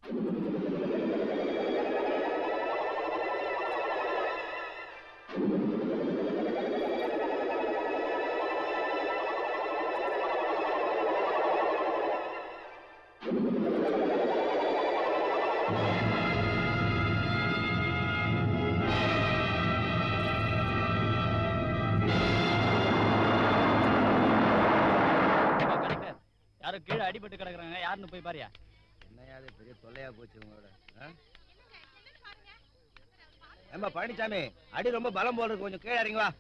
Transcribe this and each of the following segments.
ஏப்பா, கலெக்டர் யாரோ கீழே அடிபட்டு கிடக்குறாங்க யாருன்னு போய் பாரியா என்னையா இது பெரிய தொல்லையா போச்சு உங்களோட ஆ? ஏம்பா பழனிசாமி அடி ரொம்ப பலம் போல இருக்கு கொஞ்சம் கீழே இறங்கி வா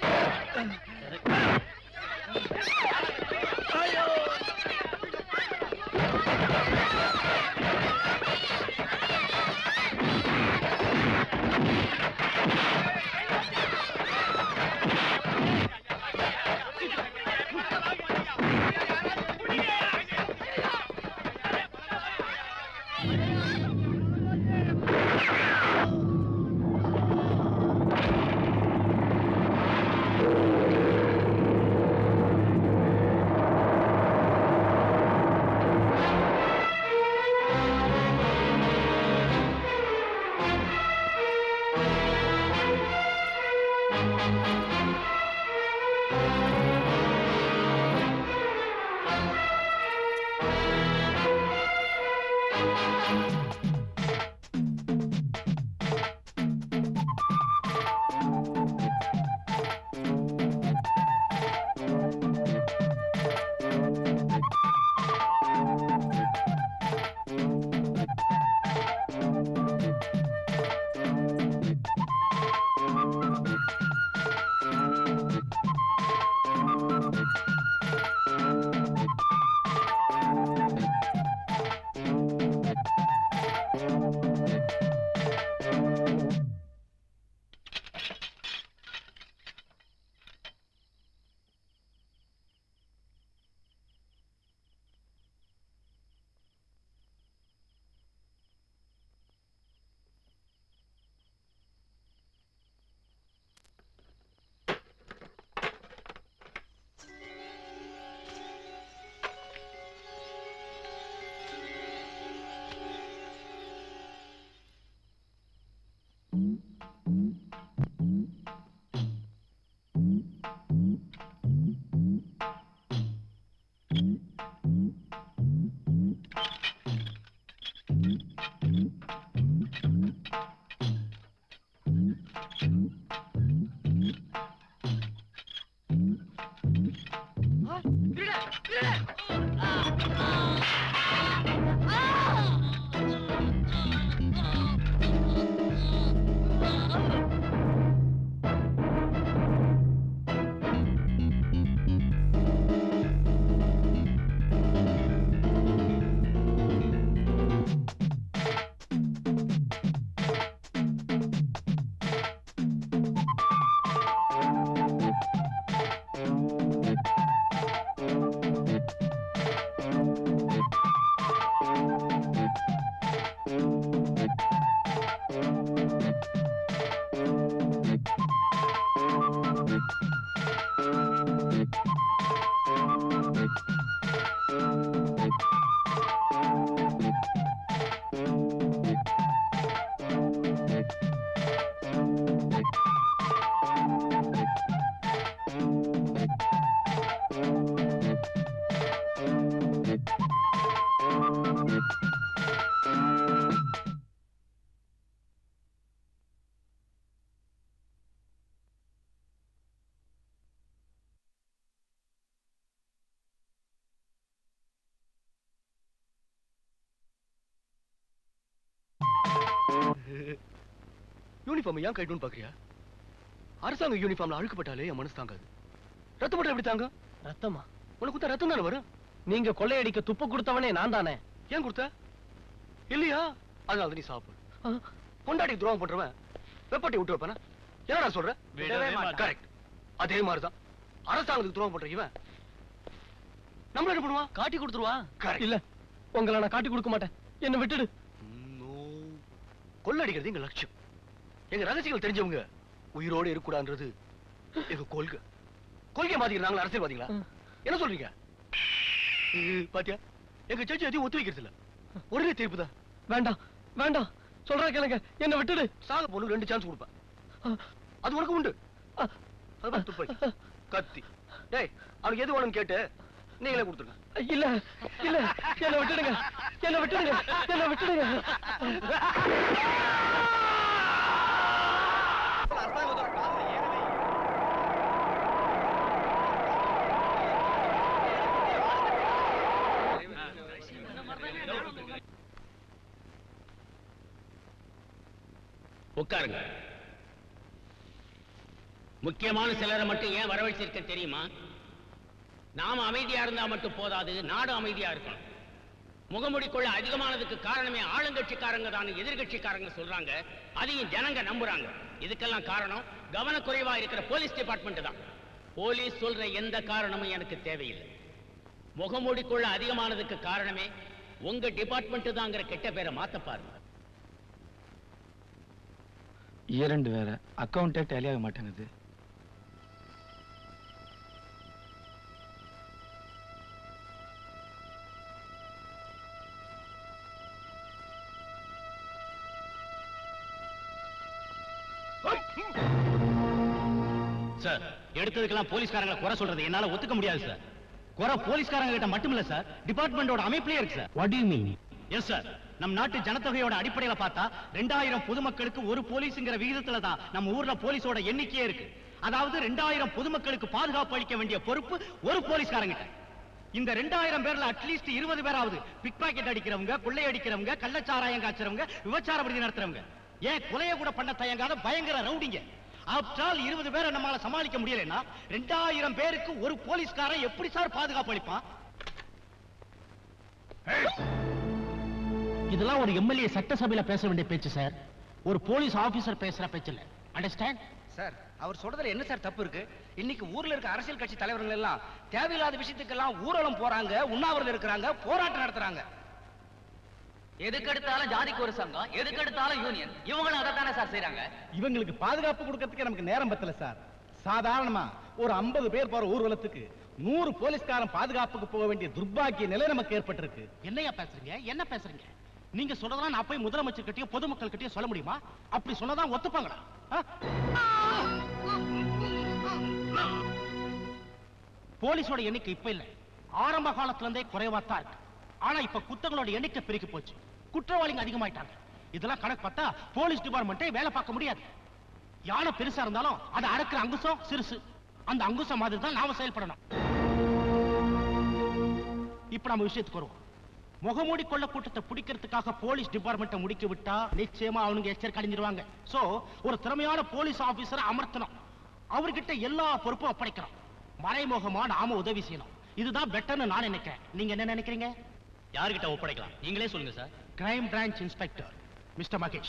யூனிஃபார்ம் ஏன் கைட்டுன்னு பாக்குறியா அரசாங்க யூனிஃபார்ம்ல அழுக்கப்பட்டாலே என் மனசு தாங்காது ரத்தம் மட்டும் எப்படி தாங்க ரத்தமா உனக்கு கொடுத்தா ரத்தம் தானே வரும் நீங்க கொள்ளையடிக்க துப்பு கொடுத்தவனே நான் தானே ஏன் கொடுத்த இல்லையா அதனால தான் நீ சாப்பிடு கொண்டாடி துரோகம் பண்றவன் வெப்பட்டி விட்டு வைப்பானா என்ன நான் சொல்றேன் விடவே மாட்டான். கரெக்ட் அதே மாதிரிதான் அரசாங்கத்துக்கு துரோகம் பண்ற இவன் நம்மள என்ன பண்ணுவான் காட்டி கொடுத்துருவா கரெக்ட் இல்ல உங்களை நான் காட்டி கொடுக்க மாட்டேன் என்ன விட்டுடு No. கொள்ளடிக்கிறது எங்க லட்சியம் எங்க ரகசியங்கள் தெரிஞ்சவங்க உயிரோடு இருக்கக்கூடாதுன்றது எங்க கொள்கை கொள்கை மாத்திக்கிறாங்களா அரசியல்வாதிகளா ம். என்ன சொல்றீங்க இது பாத்தியா எங்க சர்ச்சை எதையும் ஒத்து வைக்கிறது இல்ல உடனே தீர்ப்பு தான் வேண்டாம் வேண்டாம் சொல்ற கேளுங்க என்ன விட்டுடு சாக பொண்ணு ரெண்டு சான்ஸ் கொடுப்பேன் ஆ, அது உனக்கு உண்டு ஆ, அது பாரு துப்பாக்கி கத்தி டேய் அவனுக்கு எது வேணும்னு கேட்டு நீங்களே கொடுத்துருங்க இல்ல இல்ல என்ன விட்டுடுங்க என்ன விட்டுடுங்க என்ன விட்டுடுங்க உட்காருங்க முக்கியமான சிலரை மட்டும் ஏன் வரவழைச்சிருக்க தெரியுமா நாம அமைதியா இருந்தா மட்டும் போதாது நாடு அமைதியா இருக்கணும் முகமுடிக்குள்ள அதிகமானதுக்கு காரணமே ஆளுங்கட்சிக்காரங்க தான் எதிர்கட்சிக்காரங்க சொல்றாங்க அதையும் ஜனங்க நம்புறாங்க இதுக்கெல்லாம் காரணம் கவனக்குறைவா இருக்கிற போலீஸ் டிபார்ட்மெண்ட் தான் போலீஸ் சொல்ற எந்த காரணமும் எனக்கு தேவையில்லை முகமூடிக்குள்ள அதிகமானதுக்கு காரணமே உங்க டிபார்ட்மெண்ட் தாங்கிற கெட்ட பேரை மாத்த பாருங்க இரண்டு வேற அக்கௌண்ட்டே டேலி ஆக மாட்டேங்குது சார் எடுத்ததுக்கெல்லாம் போலீஸ்காரங்களை குறை சொல்றது என்னால ஒத்துக்க முடியாது சார் குறை போலீஸ்காரங்க கிட்ட மட்டும் இல்ல சார் டிபார்ட்மெண்டோட அமைப்பிலே இருக்கு sir what you mean yes sir நம் நாட்டு ஜனத்தொகையோட அடிப்படையில பார்த்தா ரெண்டாயிரம் பொதுமக்களுக்கு ஒரு போலீஸ்ங்கிற விகிதத்துல தான் நம்ம ஊர்ல போலீஸோட எண்ணிக்கையே இருக்கு அதாவது ரெண்டாயிரம் பொதுமக்களுக்கு பாதுகாப்பு அளிக்க வேண்டிய பொறுப்பு ஒரு போலீஸ்காரங்கிட்ட இந்த ரெண்டாயிரம் பேர்ல அட்லீஸ்ட் இருபது பேராவது பிக் பாக்கெட் அடிக்கிறவங்க கொள்ளை அடிக்கிறவங்க கள்ளச்சாராயம் காய்ச்சறவங்க விபச்சார விடுதி நடத்துறவங்க ஏன் கொலைய கூட பண்ண தயங்காத பயங்கர ரவுடிங்க ஆப்டால் இருபது பேரை நம்மால சமாளிக்க முடியலன்னா ரெண்டாயிரம் பேருக்கு ஒரு போலீஸ்காரன் எப்படி சார் பாதுகாப்பு அளிப்பான் இதெல்லாம் ஒரு எம்எல்ஏ சட்டசபையில பேச வேண்டிய பேச்சு சார் ஒரு போலீஸ் ஆபீசர் பேசுற பேச்சு இல்ல அண்டர்ஸ்டாண்ட் சார் அவர் சொல்றதுல என்ன சார் தப்பு இருக்கு இன்னைக்கு ஊர்ல இருக்க அரசியல் கட்சி தலைவர்கள் எல்லாம் தேவையில்லாத விஷயத்துக்கெல்லாம் ஊர்வலம் போறாங்க உண்ணாவிரதம் இருக்கிறாங்க போராட்டம் நடத்துறாங்க எதுக்கு எடுத்தாலும் ஜாதிக்கு ஒரு சங்கம் எதுக்கு எடுத்தாலும் யூனியன் இவங்களும் அதை தானே சார் செய்யறாங்க இவங்களுக்கு பாதுகாப்பு கொடுக்கறதுக்கு நமக்கு நேரம் பத்தல சார் சாதாரணமா ஒரு 50 பேர் போற ஊர்வலத்துக்கு நூறு போலீஸ்காரன் பாதுகாப்புக்கு போக வேண்டிய துர்பாக்கிய நிலை நமக்கு ஏற்பட்டிருக்கு என்னையா பேசுறீங்க என்ன பேசுறீங்க நீங்க சொல்றதெல்லாம் நான் போய் முதலமைச்சர் கிட்டயும் பொதுமக்கள் கிட்டயும் சொல்ல முடியுமா அப்படி சொன்னதான் ஒத்துப்பாங்களா ஆ? போலீஸோட எண்ணிக்கை இப்ப இல்ல ஆரம்ப காலத்துல இருந்தே குறைவா தான் இருக்கு ஆனா இப்ப குத்தங்களோட எண்ணிக்கை பெருகி போச்சு குற்றவாளிங்க அதிகமாயிட்டாங்க இதெல்லாம் கணக்கு பார்த்தா போலீஸ் டிபார்ட்மெண்ட்டே வேலை பார்க்க முடியாது யானை பெருசா இருந்தாலும் அதை அடக்குற அங்குசம் சிறுசு அந்த அங்குசம் மாதிரி தான் நாம செயல்படணும் இப்ப நம்ம விஷயத்துக்கு வருவோம் முகமூடி கொள்ள கூட்டத்தை பிடிக்கிறதுக்காக போலீஸ் டிபார்ட்மெண்ட்டை முடிக்க விட்டா நிச்சயமா அவனுங்க எச்சரிக்கை அடைஞ்சிருவாங்க சோ ஒரு திறமையான போலீஸ் ஆபீசரை அமர்த்தணும் அவர்கிட்ட எல்லா பொறுப்பும் ஒப்படைக்கணும் மறைமுகமா நாம உதவி செய்யணும் இதுதான் பெட்டர்னு நான் நினைக்கிறேன் நீங்க என்ன நினைக்கிறீங்க யார்கிட்ட ஒப்படைக்கலாம் நீங்களே சொல்லுங்க sir crime branch inspector mister Mahesh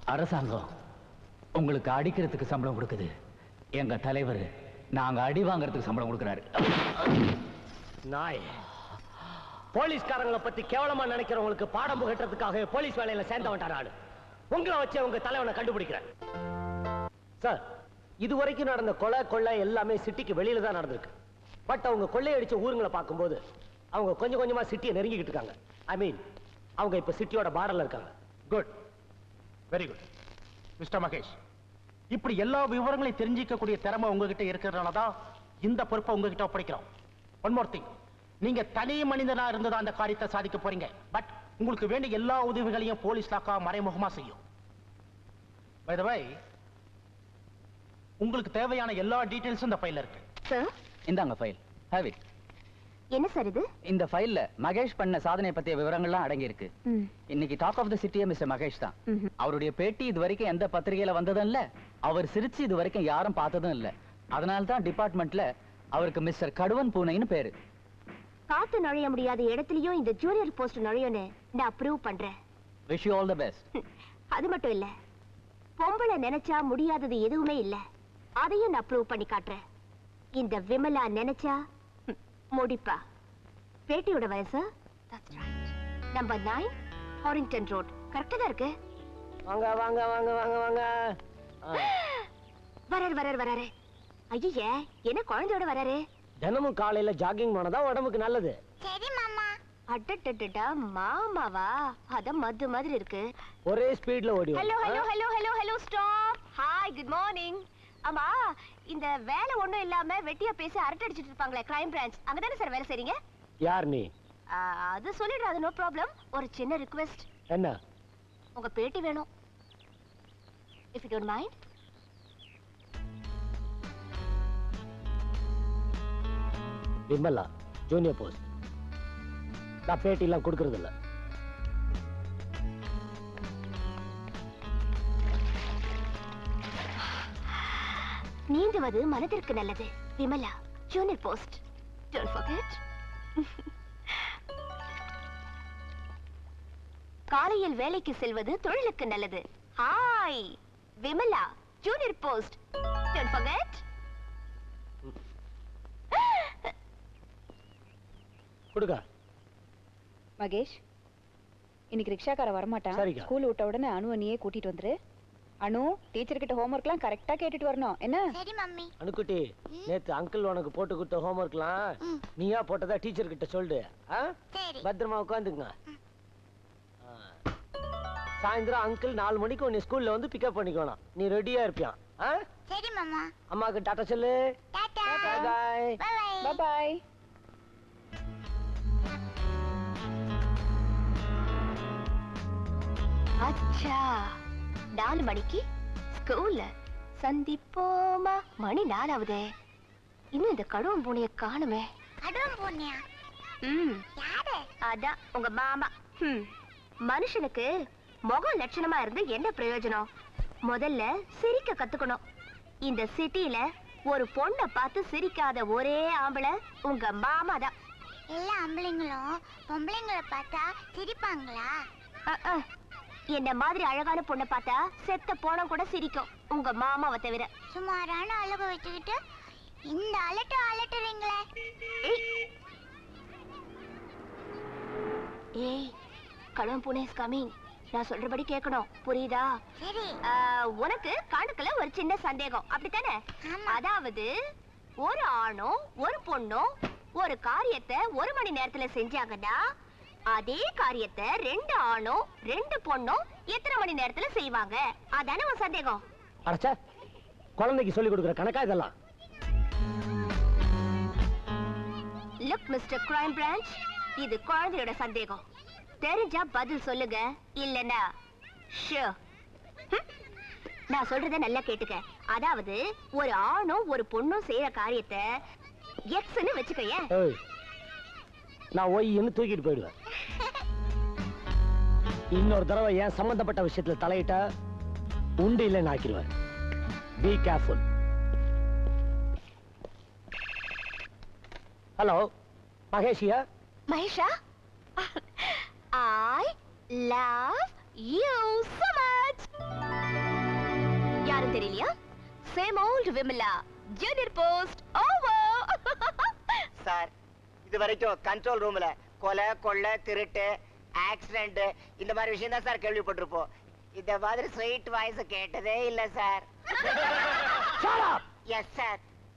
அரசாங்கம் உங்களுக்கு அடிக்கிறதுக்கு சம்பளம் கொடுக்குது எங்க தலைவர் நாங்க அடி வாங்குறதுக்கு சம்பளம் கொடுக்குறாரு நாய் போலீஸ்காரங்களை பத்தி கேவலமா நினைக்கிறவங்களுக்கு பாடம் புகட்டுறதுக்காக போலீஸ் வேலையில சேர்ந்தவன்டா நானு உங்களை வச்சு உங்க தலைவனை கண்டுபிடிக்கிறேன் சார் இது வரைக்கும் நடந்த கொலை கொள்ளை எல்லாமே சிட்டிக்கு வெளியில தான் நடந்திருக்கு பட் அவங்க கொள்ளையடிச்ச ஊருங்களை பார்க்கும்போது அவங்க கொஞ்சம் கொஞ்சமா சிட்டியை நெருங்கிக்கிட்டு இருக்காங்க ஐ மீன் அவங்க இப்ப சிட்டியோட பார்டர்ல இருக்காங்க good very good mister Mahesh இப்படி எல்லா விவரங்களையும் தெரிஞ்சிக்கக்கூடிய திறமை உங்ககிட்ட இருக்கிறதுனால தான் இந்த பொறுப்பை உங்ககிட்ட ஒப்படைக்கிறோம் ஒன் மோர் திங் நீங்க தனி மனிதனா இருந்ததா அந்த காரியத்தை சாதிக்க போறீங்க பட் உங்களுக்கு வேண்டிய எல்லா உதவிகளையும் போலீஸ் லாக்கா மறைமுகமா செய்யும் பை த வை உங்களுக்கு தேவையான எல்லா டீடைல்ஸும் இந்த ஃபைல்ல இருக்கு சார் இந்தாங்க ஃபைல் ஹேவ் இட் என்ன சார் இது இந்த ஃபைல்ல மகேஷ் பண்ண சாதனை பத்திய விவரங்கள்லாம் அடங்கி இருக்கு ம் இன்னைக்கு டாக் ஆஃப் த சிட்டியே மிஸ்டர் மகேஷ் தான் ம்ஹும். அவருடைய பேட்டி இது வரைக்கும் எந்த பத்திரிகையில வந்ததும் இல்ல அவர் சிரிச்சு இது வரைக்கும் யாரும் பார்த்ததும் இல்ல அதனால தான் டிபார்ட்மெண்ட்ல அவருக்கு மிஸ்டர் கடுவன் பூனைன்னு பேரு காத்து நுழைய முடியாத இடத்துலயும் இந்த ஜூனியர் போஸ்ட் நுழையும்னு நான் அப்ரூவ் பண்றேன் wish you all the best அது மட்டும் இல்ல பொம்பளை நினைச்சா முடியாதது எதுவுமே இல்ல அதையும் நான் ப்ரூவ் பண்ணி காட்டுறேன் இந்த விமலா நினைச்சா ம், முடிப்பா பேட்டியோட வயசு நம்பர் நைன் ஹாரிங்டன் ரோட் கரெக்டா தான் இருக்கு வாங்க வாங்க வாங்க வாங்க வாங்க ஆ, வராரு வராரு வராரு ஐயே என்ன குழந்தையோட வராரு தினமும் காலையில ஜாகிங் போனதா உடம்புக்கு நல்லது அட்டட்டட்டா மாமாவா அதான் மது மாதிரி இருக்கு ஒரே ஸ்பீட்ல ஓடி hello hello hello hello hello stop hi good morning ஆமா இந்த வேலை ஒண்ணும் இல்லாம வெட்டியா பேசி அரட்டை அடிச்சிட்டு இருப்பாங்களே கிரைம் பிரான்ச் அங்கதானே சார் வேலை செய்றீங்க யார் நீ ஆ, அது சொல்லிடுறாது நோ ப்ராப்ளம் ஒரு சின்ன ரிக்வெஸ்ட் என்ன உங்க பேட்டி வேணும் if you don't mind Vimala junior post நான் பேட்டி எல்லாம் கொடுக்கறது இல்ல நீந்துவது மனதிற்கு நல்லது Vimala junior post don't forget காலையில் வேலைக்கு செல்வது தொழிலுக்கு நல்லது hi Vimala junior post don't forget கொடுக்க மகேஷ் இன்னைக்கு ரிக்ஷாக்கார வரமாட்டான் சரிக்கா. ஸ்கூல் விட்ட உடனே அனுவை நீயே கூட்டிட்டு வந்துரு அனு டீச்சர் கிட்ட ஹோம்ஒர்க்லாம் கரெக்டா கேட்டுட்டு வரணும் என்ன சரி மம்மி அணுக்குட்டி நேத்து அங்கிள் உனக்கு போட்டு கொடுத்த ஹோம்ஒர்க்லாம் நீயா போட்டதா டீச்சர் கிட்ட சொல்லு ஆ? பத்திரமா உட்காந்துங்க சாயந்தரம் அங்கிள் நாலு மணிக்கு உன்னை ஸ்கூல்ல வந்து பிக்கப் பண்ணிக்கணும் நீ ரெடியா இருப்பியான் ஆ? சரி மாமா அம்மாக்கு டாட்டா சொல்லு டாடா பாய் பை பாய் அச்சா நாலு மணிக்கு ஸ்கூல்ல சந்திப்போமா மணி நாலாவதே இன்னும் இந்த கடுவம் பூனைய காணுமே கடுவம் பூனையா ம் யாரு அதான் உங்க மாமா ம் மனுஷனுக்கு முகம் லட்சணமா இருந்து என்ன பிரயோஜனம் முதல்ல சிரிக்க கத்துக்கணும் இந்த சிட்டில ஒரு பொண்ணை பார்த்து சிரிக்காத ஒரே ஆம்பளை உங்க மாமா தான் எல்லா ஆம்பளைங்களும் பொம்பளைங்களை பார்த்தா சிரிப்பாங்களா என்ன மாதிரி அழகான பொண்ணை பார்த்தா செத்த போனம் கூட சிரிக்கும் உங்க மாமாவை தவிர சுமாரான அழகு வச்சுக்கிட்டு இந்த அலட்டு அலட்டுறீங்களே ஏய் கடன் பூனை இஸ் கமிங் நான் சொல்றபடி கேட்கணும் புரியுதா சரி ஆ, உனக்கு கணக்குல ஒரு சின்ன சந்தேகம் அப்படித்தானே அதாவது ஒரு ஆணும் ஒரு பொண்ணும் ஒரு காரியத்தை ஒரு மணி நேரத்துல செஞ்சாங்கன்னா அதே காரியத்தை ரெண்டு ஆணும் ரெண்டு பொண்ணும் எத்தனை மணி நேரத்துல செய்வாங்க அதானே உன் சந்தேகம் அடைச்சா குழந்தைக்கு சொல்லி கொடுக்குற கணக்கா இதெல்லாம் லுக் மிஸ்டர் கிரைம் பிரான்ச் இது குழந்தையோட சந்தேகம் தெரிஞ்சா பதில் சொல்லுங்க இல்லனா ஷோ நான் சொல்றத நல்லா கேட்டுக்க அதாவது ஒரு ஆணும் ஒரு பொண்ணும் செய்யற காரியத்தை எக்ஸ்னு வச்சுக்கயேன் ஏய் நான் ஒய்ன்னு தூக்கிட்டு போயிடுவேன் இன்னொரு தடவை ஏன் சம்பந்தப்பட்ட விஷயத்துல தலையிட்டா உண்டு இல்லைன்னு ஆக்கிடுவேன் பி கேர்ஃபுல் ஹலோ மகேஷியா மகேஷா I love you so much தெரியலையா same old Vimala junior post over sir இது வரைக்கும் கண்ட்ரோல் ரூம்ல கொலை கொள்ளை திருட்டு ஆக்சிடென்ட் இந்த மாதிரி விஷயம் தான் சார் கேள்விப்பட்டிருப்போம் இந்த மாதிரி ஸ்வீட் வாய்ஸ் கேட்டதே இல்ல சார் எஸ் சார்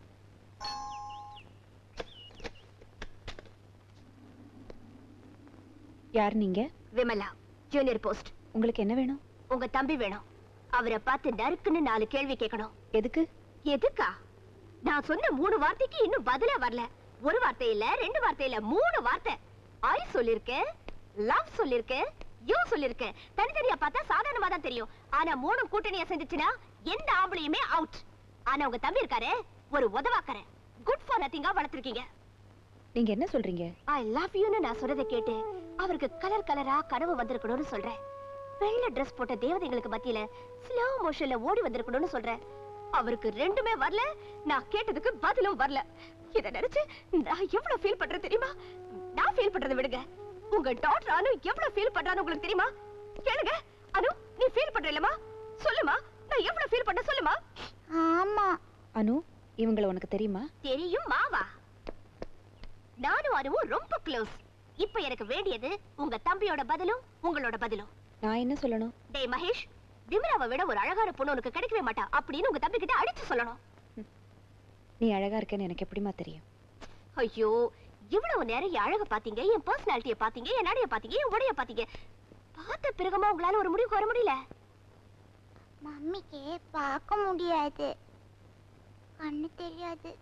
யார் நீங்க விமலா ஜூனியர் போஸ்ட் உங்களுக்கு என்ன வேணும் உங்க தம்பி வேணும் அவரை பார்த்து நறுக்குன்னு நாலு கேள்வி கேட்கணும் எதுக்கு எதுக்கா நான் சொன்ன மூணு வார்த்தைக்கு இன்னும் பதிலே வரல ஒரு வார்த்தை இல்ல ரெண்டு வார்த்தை இல்ல மூணு வார்த்தை ஐ சொல்லிருக்கேன் லவ் சொல்லிருக்கேன் யூ சொல்லிருக்கேன் தனித்தனியா பார்த்தா சாதாரணமா தான் தெரியும் ஆனா மூணும் கூட்டணியா செஞ்சுச்சுன்னா எந்த ஆம்பளையுமே அவுட் ஆனா உங்க தம்பி இருக்காரே ஒரு உதவாக்கறேன் குட் ஃபார் நத்திங்கா வளர்த்திருக்கீங்க நீங்க என்ன சொல்றீங்க ஐ லவ் யூன்னு நான் சொல்றதை கேட்டு அவருக்கு கலர் கலரா கனவு வந்திருக்கணும்னு சொல்றேன் வெள்ளை Dress போட்ட தேவதைகளுக்கு மத்தியில ஸ்லோ மோஷன்ல ஓடி வந்திருக்கணும்னு சொல்றேன் அவருக்கு ரெண்டுமே வரல நான் கேட்டதுக்கு பதிலும் வரல இத நினைச்சு நான் எவ்வளவு ஃபீல் பண்றேன் தெரியுமா நான் ஃபீல் பண்றதை விடுங்க உங்க டாக்டர் அனு எவ்வளவு ஃபீல் பண்றான்னு உங்களுக்கு தெரியுமா கேளுங்க அனு நீ ஃபீல் பண்ற இல்லமா சொல்லுமா நான் எவ்வளவு ஃபீல் பண்ண சொல்லுமா ஆமா அனு இவங்கள உனக்கு தெரியுமா தெரியும் மாவா நானும் அனுவும் ரொம்ப க்ளோஸ் இப்ப எனக்கு வேண்டியது உங்க தம்பியோட பதிலும் உங்களோட பதிலும் நான் என்ன சொல்லணும் டேய் மகேஷ் விமலாவை விட ஒரு அழகான பொண்ணு உனக்கு கிடைக்கவே மாட்டா அப்படின்னு உங்க தம்பி கிட்ட அடிச்சு சொல்லணும் நீ அழகா இருக்கேன்னு எனக்கு எப்படிமா தெரியும் ஐயோ இவ்வளவு நேரம் என் அழக பாத்தீங்க என் பர்சனாலிட்டிய பாத்தீங்க என் நடைய பாத்தீங்க என் உடைய பாத்தீங்க பார்த்த பிறகுமா உங்களால ஒரு முடிவுக்கு வர முடியல மம்மிக்கு பார்க்க முடியாது கண்ணு தெரியாது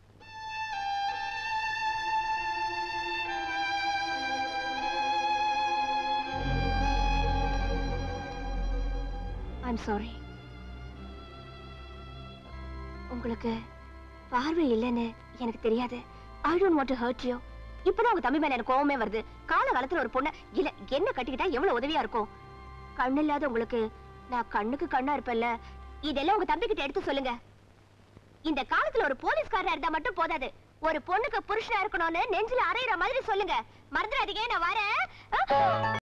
ஐம் சாரி உங்களுக்கு பார்வை இல்லைன்னு எனக்கு தெரியாது I don't want to hurt you இப்பதான் உங்க தம்பி மேல எனக்கு கோவமே வருது கால காலத்துல ஒரு பொண்ணு இல்ல என்ன கட்டிக்கிட்டா எவ்வளவு உதவியா இருக்கும் கண்ணு இல்லாத உங்களுக்கு நான் கண்ணுக்கு கண்ணா இருப்பேன்ல இதெல்லாம் உங்க தம்பி கிட்ட எடுத்து சொல்லுங்க இந்த காலத்துல ஒரு போலீஸ்காரனா இருந்தா மட்டும் போதாது ஒரு பொண்ணுக்கு புருஷனா இருக்கணும்னு நெஞ்சில அரையிற மாதிரி சொல்லுங்க மறந்துடாதீங்க நான் வரேன் ஆ!